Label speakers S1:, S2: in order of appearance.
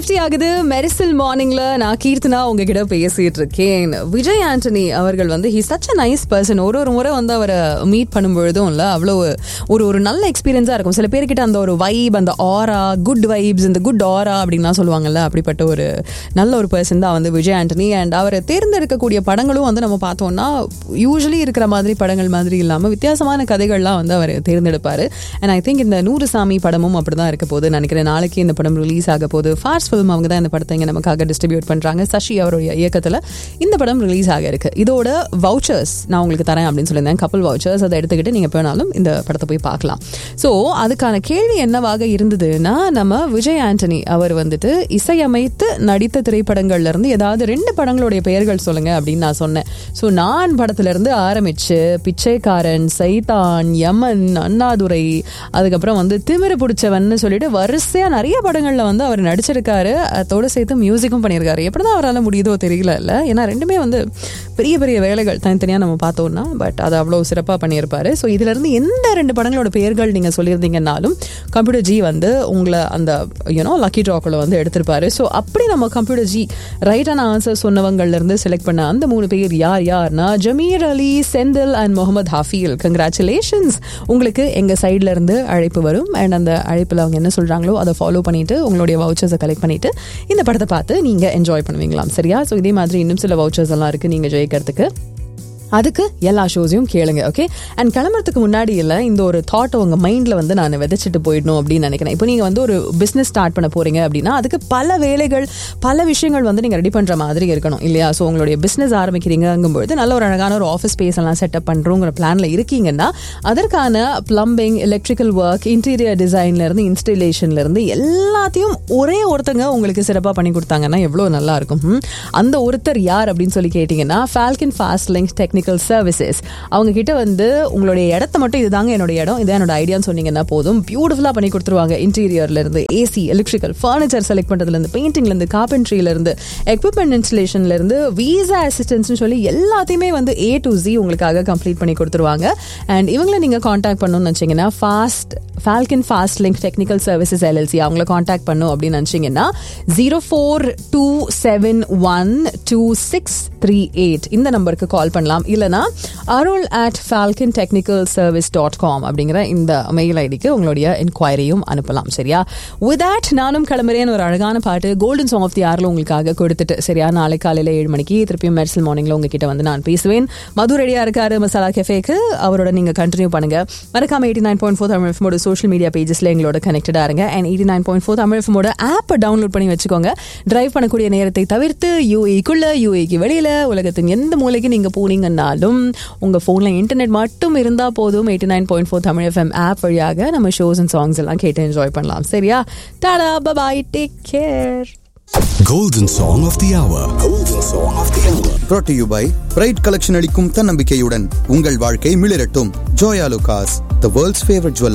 S1: Fifty ஆகுது மெரிசல் மார்னிங்ல நான் கீர்த்தனா உங்ககிட்ட பேசிட்டு இருக்கேன் விஜய் ஆண்டனி அவர்கள் வந்து he such a nice person ஒரு ஒரு முறை வந்து அவரை மீட் பண்ணும்பொழுதும் இல்லை அவ்வளோ ஒரு ஒரு நல்ல எக்ஸ்பீரியன்ஸாக இருக்கும் சில பேர்கிட்ட அந்த ஒரு வைப் அந்த ஆரா குட் வைப்ஸ் இந்த குட் ஆரா அப்படின்லாம் சொல்லுவாங்கல்ல அப்படிப்பட்ட ஒரு நல்ல ஒரு பர்சன் தான் வந்து விஜய் ஆண்டனி அண்ட் அவரை தேர்ந்தெடுக்கக்கூடிய படங்களும் வந்து நம்ம பார்த்தோம்னா யூஸ்வலி இருக்கிற மாதிரி படங்கள் மாதிரி இல்லாமல் வித்தியாசமான கதைகள்லாம் வந்து அவர் தேர்ந்தெடுப்பார் அண்ட் ஐ திங்க் இந்த நூறு சாமி படமும் அப்படி தான் இருக்க போகுது நினைக்கிறேன் நாளைக்கு இந்த படம் ரிலீஸ் ஆக போகுது ஃபாஸ்ட் ஃபிலிம் அவங்க தான் இந்த படத்தை இங்கே நமக்காக டிஸ்ட்ரிபியூட் பண்ணுறாங்க சசி அவருடைய இயக்கத்தில் இந்த படம் ரிலீஸ் ஆக இருக்கு இதோட வவுச்சர்ஸ் நான் உங்களுக்கு தரேன் அப்படின்னு சொல்லியிருந்தேன் கப்பல் வவுச்சர்ஸ் அதை எடுத்துக்கிட்டு நீங்கள் போனாலும் இந்த படத்தை போய் பார்க்கலாம் ஸோ அதுக்கான கேள்வி என்னவாக இருந்ததுன்னா நம்ம விஜய் ஆண்டனி அவர் வந்துட்டு இசையமைத்து நடித்த திரைப்படங்கள்ல இருந்து ஏதாவது ரெண்டு படங்களுடைய பெயர்கள் சொல்லுங்க அப்படின்னு நான் சொன்னேன் ஸோ நான் படத்துல இருந்து ஆரம்பிச்சு பிச்சைக்காரன் சைதான் யமன் அண்ணாதுரை அதுக்கப்புறம் வந்து திமிரு பிடிச்சவன் சொல்லிட்டு வரிசையா நிறைய படங்கள்ல வந்து அவர் நடிச்சிருக்காரு அதோட சேர்த்து மியூசிக்கும் பண்ணியிருக்காரு எப்படிதான் அவரால் முடியுதோ தெரியல இல்ல ஏன்னா ரெண்டுமே வந்து பெரிய பெரிய வேலைகள் தனித்தனியாக நம்ம பார்த்தோம்னா பட் அதை அவ்வளோ சிறப்பாக பண்ணியிருப்பாரு ஸோ இதுல இருந்து எந்த ரெண்டு படங்களோட பெயர்கள் நீங்கள் சொல்லியிருந்தீங்கன்னாலும் கம்ப்யூட்டர் ஜி வந்து உங்களை அந்த யூனோ லக்கி ட்ராக்கில் வந்து எடுத்திருப்பாரு ஸோ அப்படி நம்ம கம்ப்யூட்டர் ஜி ரைட்டான ஆன்சர் சொன்னவங்கள்ல இருந்து செலக்ட் பண்ண அந்த மூணு பேர் யார் யார்னா ஜமீர் அலி செந்தில் அண்ட் முகமது ஹஃபீல் கங்க்ராச்சுலேஷன்ஸ் உங்களுக்கு எங்கள் சைட்ல இருந்து அழைப்பு வரும் அண்ட் அந்த அழைப்பில் அவங்க என்ன சொல்கிறாங்களோ அதை ஃபாலோ பண்ணிட்டு உங்களுடைய வவுச்சர்ஸை கலெக்ட் பண்ணிட்டு இந்த படத்தை பார்த்து நீங்கள் என்ஜாய் பண்ணுவீங்களாம் சரியா ஸோ இதே மாதிரி இன்னும் சில வவுச்சர்ஸ் எல்லாம் இருக்குது நீங்கள் ஜெயிக்கிறதுக்கு அதுக்கு எல்லா ஷோஸையும் கேளுங்க ஓகே அண்ட் கிளம்புறதுக்கு முன்னாடி இல்லை இந்த ஒரு தாட் உங்கள் மைண்டில் வந்து நான் விதைச்சிட்டு போயிடணும் அப்படின்னு நினைக்கிறேன் இப்போ நீங்கள் வந்து ஒரு பிஸ்னஸ் ஸ்டார்ட் பண்ண போகிறீங்க அப்படின்னா அதுக்கு பல வேலைகள் பல விஷயங்கள் வந்து நீங்கள் ரெடி பண்ணுற மாதிரி இருக்கணும் இல்லையா ஸோ உங்களுடைய பிஸ்னஸ் ஆரம்பிக்கிறீங்கும்பொழுது நல்ல ஒரு அழகான ஒரு ஆஃபீஸ் ஸ்பேஸ் எல்லாம் செட்டப் பண்ணுறோங்கிற பிளானில் இருக்கீங்கன்னா அதற்கான பிளம்பிங் எலக்ட்ரிக்கல் ஒர்க் இன்டீரியர் டிசைன்லேருந்து இன்ஸ்டலேஷன்லேருந்து எல்லாத்தையும் ஒரே ஒருத்தங்க உங்களுக்கு சிறப்பாக பண்ணி கொடுத்தாங்கன்னா எவ்வளோ நல்லா இருக்கும் ம்? அந்த ஒருத்தர் யார் அப்படின்னு சொல்லி கேட்டிங்கன்னா Falcon fast link technical services அவங்க கிட்ட வந்து உங்களுடைய இடத்த மட்டும் இதுதாங்க என்னோட இடம் இதான் என்னோட ஐடியான்னு சொன்னீங்கன்னா போதும் பியூட்டிஃபுல்லாக பண்ணி கொடுத்துருவாங்க இன்டீரியர்ல இருந்து ஏசி எலக்ட்ரிக்கல் ஃபர்னிச்சர் செலக்ட் பண்றதுல இருந்து பெயிண்டிங்ல இருந்து கார்பென்ட்ரியில இருந்து எக்யூப்மெண்ட் இன்ஸ்டலேஷன்ல இருந்து வீசா அசிஸ்டன்ஸ் சொல்லி எல்லாத்தையுமே வந்து ஏ டு ஜி உங்களுக்காக கம்ப்ளீட் பண்ணி கொடுத்துருவாங்க அண்ட் இவங்களை நீங்க காண்டாக்ட் பண்ணணும்னு நினைச்சீங்கன்னா fast Falcon fast link technical services LLC அவங்கள காண்டாக்ட் பண்ணும் அப்படின்னு நினச்சிங்கன்னா zero four two seven one two six three eight இந்த நம்பருக்கு கால் பண்ணலாம் இல்லைனா Arul at Falcon technical service dot com அப்படிங்கிற இந்த மெயில் ஐடிக்கு உங்களுடைய என்கொயரியும் அனுப்பலாம் சரியா வித் தட் நானும் கிளம்புறேன் ஒரு அழகான பாட்டு கோல்டன் சாங் ஆஃப் தி ஆர்ல உங்களுக்காக கொடுத்துட்டு சரியா நாளை காலையில் ஏழு மணிக்கு திருப்பியும் மெர்சல் மார்னிங்ல உங்ககிட்ட வந்து நான் பேசுவேன் மது ரெடியா இருக்காரு மசாலா கெஃபேக்கு அவரோட நீங்க கண்டினியூ பண்ணுங்க மறக்காம eighty nine point four Tamil எஃப்மோட சோஷியல் மீடியா பேஜஸ்ல எங்களோட கனெக்டடா இருங்க and eighty nine point four Tamil எஃப்மோட ஆப்பை டவுன்லோட் பண்ணி வச்சுக்கோங்க டிரைவ் பண்ணக்கூடிய நேரத்தை தவிர்த்து யூஏக்குள்ள யூஏக்கு வெளியில உலகத்தின் எந்த மூலைக்கு நீங்க போனீங்கன்னாலும் உங்க போன்ல இன்டர்நெட் மட்டும் இருந்தா போதும் eighty nine point four Tamil FM app வழியாக நம்ம ஷோஸ் அண்ட் சாங்ஸ் எல்லாம் கேட்டு என்ஜாய் பண்ணலாம் சரியா tata bye bye take care
S2: Golden Song of the Hour. Golden Song of the Hour.
S3: brought to you by bright collection அளிக்கும் தன்னம்பிக்கையுடன் உங்கள் வாழ்க்கை மிளிரட்டும் Joyalukkas the world's favourite jeweller